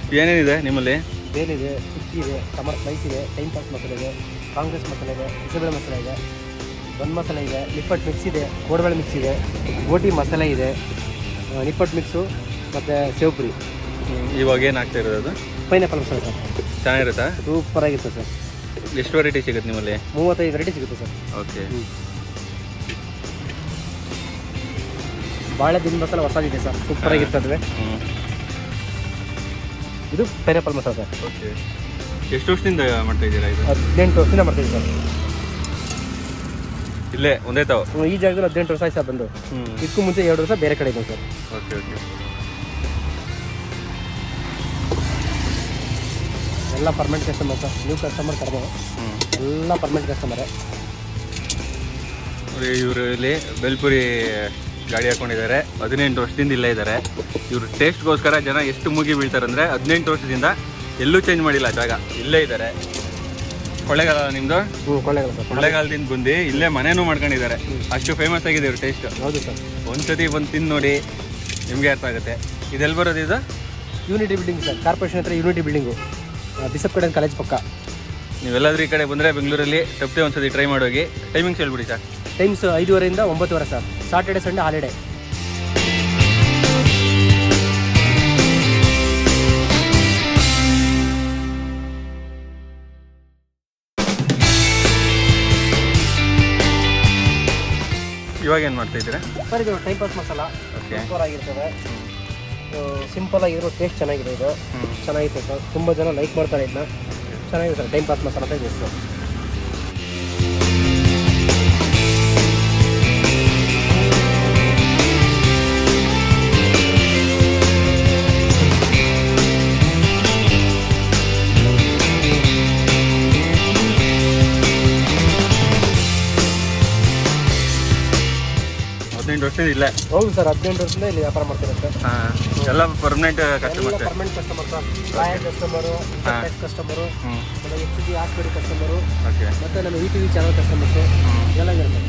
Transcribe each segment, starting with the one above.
ಏನೇನಿದೆ ನಿಮ್ಮಲ್ಲಿ ಬೇಲಿದೆ ಕುಕ್ಕಿ ಇದೆ ಟಮರ್ ಸ್ಪೈಸ್ ಇದೆ ಟೈಮ್ ಪಾಸ್ ಮಸಾಲೆ ಇದೆ ಕಾಂಗ್ರೆಸ್ ಮಸಾಲೆ ಇದೆ ಬಿಸಿಬೇಳೆ ಮಸಾಲೆ ಇದೆ ಬನ್ ಮಸಾಲೆ ಇದೆ ನಿಪ್ಪಟ್ಟು ಮಿಕ್ಸ್ ಇದೆ ಕೋಡಬೇಳೆ ಮಿಕ್ಸ್ ಇದೆ ಗೋಟಿ ಮಸಾಲೆ ಇದೆ ಆ, ನಿಪ್ಪಟ್ಟು ಮಿಕ್ಸು ಮತ್ತು ಸೇವ್ಪುರಿ ಇವಾಗ ಏನು ಆಗ್ತಾ ಇರೋದು ಅದು ಪೈನಾಪಲ್ ಮಸಾಲೆ ಸರ್ ಚೆನ್ನಾಗಿರುತ್ತಾ ಸೂಪರ್ ಆಗಿರುತ್ತೆ ಸರ್ ಎಷ್ಟು ವೆರೈಟಿ ಸಿಗುತ್ತೆ ನಿಮ್ಮಲ್ಲಿ ಮೂವತ್ತೈದು ವೆರೈಟಿ ಸಿಗುತ್ತೆ ಸರ್ ಓಕೆ ಬಾಳೆ ದಿನ ಮಸಾಲೆ ಹೊಸದಿದೆ ಸರ್ ಸೂಪರ್ ಆಗಿರ್ತದೆ ಹ್ಞೂ ಇದು ಪೈನಾಪಲ್ ಮಸಾಲೆ ಸರ್ ಓಕೆ ಎಷ್ಟು ವರ್ಷದಿಂದ ಮಾಡ್ತಾ ಇದ್ದೀರಾ ಇದು ಹದಿನೆಂಟು ವರ್ಷದಿಂದ ಮಾಡ್ತೀವಿ ಸರ್ ಇಲ್ಲೇ ಒಂದೇ ತಾವು ಹ್ಮ್, ಈ ಜಾಗದಲ್ಲಿ ಹದಿನೆಂಟು ವರ್ಷ ಆಯ್ತು ಸರ್ ಬಂದು ಹ್ಞೂ ಇದಕ್ಕೂ ಮುಂಚೆ ಎರಡು ವರ್ಷ ಬೇರೆ ಕಡೆ ಇದೆ ಸರ್ ಓಕೆ ಓಕೆ ಎಲ್ಲ permanent customer sir new customer ಕಡಿಮೆ ಹ್ಞೂ ಎಲ್ಲ ಪರ್ಮನೆಂಟ್ ಕಸ್ಟಮರೇ ಇವರು ಇಲ್ಲಿ ಬೆಲ್ಪುರಿ ಗಾಡಿ ಹಾಕೊಂಡಿದ್ದಾರೆ ಹದಿನೆಂಟು ವರ್ಷದಿಂದ ಇಲ್ಲೇ ಇದ್ದಾರೆ ಇವ್ರ ಟೇಸ್ಟ್ಗೋಸ್ಕರ ಜನ ಎಷ್ಟು ಮುಗಿ ಬೀಳ್ತಾರೆ ಅಂದರೆ ಹದಿನೆಂಟು ವರ್ಷದಿಂದ ಎಲ್ಲೂ ಚೇಂಜ್ ಮಾಡಿಲ್ಲ ಜಾಗ ಇಲ್ಲೇ ಇದ್ದಾರೆ ಕೊಳ್ಳೇಗಾಲ ನಿಮ್ಮದು ಹ್ಞೂ ಕೊಳ್ಳೆಗಳು ಸರ್ ಕೊಳ್ಳೇಗಾಲದಿಂದ ಬಂದು ಇಲ್ಲೇ ಮನೇನೂ ಮಾಡ್ಕೊಂಡಿದ್ದಾರೆ ಅಷ್ಟು ಫೇಮಸ್ ಆಗಿದೆ ಇವ್ರ ಟೇಸ್ಟ್ ಹೌದು ಸರ್ ಒಂದ್ಸತಿ ಬಂದು ತಿಂದು ನೋಡಿ ನಿಮಗೆ ಅರ್ಥ ಆಗುತ್ತೆ ಇದೆಲ್ಲಿ ಬರೋದು ಇದು ಯೂನಿಟಿ ಬಿಲ್ಡಿಂಗ್ ಸರ್ ಕಾರ್ಪೊರೇಷನ್ ಹತ್ರ ಯೂನಿಟಿ ಬಿಲ್ಡಿಂಗು ಬಿಸಪ್ ಕಡೆ ಕಾಲೇಜ್ ಪಕ್ಕ ನೀವೆಲ್ಲಾದ್ರೂ ಈ ಕಡೆ ಬಂದರೆ ಬೆಂಗಳೂರಲ್ಲಿ ತಪ್ಪದೆ ಒಂದ್ಸತಿ ಟ್ರೈ ಮಾಡೋಗಿ ಟೈಮಿಂಗ್ಸ್ ಹೇಳ್ಬಿಡಿ ಸರ್ ಟೈಮ್ಸ್ ಐದುವರೆಯಿಂದ ಒಂಬತ್ತುವರೆ ಸರ್ ಸಾಟರ್ಡೆ ಸಂಡೇ ಹಾಲಿಡೇ ಇವಾಗ ಏನು ಮಾಡ್ತಾ ಇದ್ದೀರಾ ಸರ್ ಇದು ಟೈಮ್ ಪಾಸ್ ಮಸಾಲ ಓಕೆ ಸೂಪರ್ ಆಗಿರ್ತದೆ ಸಿಂಪಲ್ ಆಗಿರೋ ಟೇಸ್ಟ್ ಚೆನ್ನಾಗಿದೆ ಇದು ಹ್ಞೂ ಚೆನ್ನಾಗಿದೆ ಸರ್ ತುಂಬ ಜನ ಲೈಕ್ ಮಾಡ್ತಾರೆ ಇದನ್ನ ಚೆನ್ನಾಗಿದೆ ಸರ್ ಟೈಮ್ ಪಾಸ್ ಮಸಾಲ ಅಂತ ಇದೆ ಹೆಸರು ಹದಿನೆಂಟು ವರ್ಷದಿಂದ ಇಲ್ಲೇ ಹೌದು ಸರ್ ಹದಿನೆಂಟು ವರ್ಷದಿಂದ ಇಲ್ಲಿ ವ್ಯಾಪಾರ ಮಾಡ್ತಿರುತ್ತೆ ಹಾಂ ಎಲ್ಲ ಪರ್ಮನೆಂಟ್ ಎಲ್ಲ customers permanent customer sir royal customer ಹಾ. ಕಸ್ಟಮರು ಹ್ಞೂ ಆಮೇಲೆ H D hospital customer okay ಮತ್ತು ನಮ್ಮ E T V channel customers ಹ್ಞೂ ಎಲ್ಲ ಇರುತ್ತೆ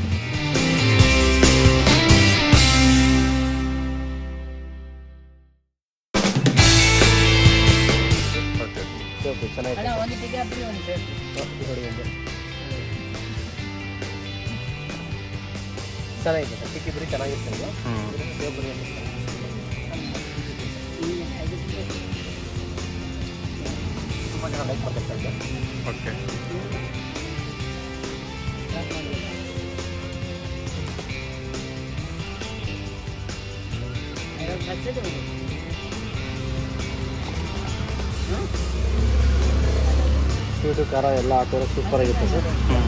ಓಕೆ ಓಕೆ ಚೆನ್ನಾಗಿದೆ ಅಣ್ಣ ಒಂದು ಟಿಕೆಟ್ ಹಾಕ್ಬಿಡಿ ಒಂದು ಸೇರ್ ನೋಡಿ ಒಂದು ಚೆನ್ನಾಗಿದೆ ಸರ್ ಟಿಕ್ಕಿ ಬರೀ ಚೆನ್ನಾಗಿರುತ್ತೆ ಇದು. ಹ್ಞೂ ಇದರಲ್ಲಿ ಸೇವ್ ಬರೀ ಅಂತ ಇದೆ. ತುಂಬ ಜನ ಲೈಕ್ ಮಾಡ್ತಾರೆ ಸರ್ ಇದು. ಓಕೆ ಸ್ವೀಟು ಖಾರ ಎಲ್ಲ ಹಾಕಿದ್ರೆ ಸೂಪರ್ ಆಗಿರುತ್ತೆ ಸರ್ ಹ್ಞೂ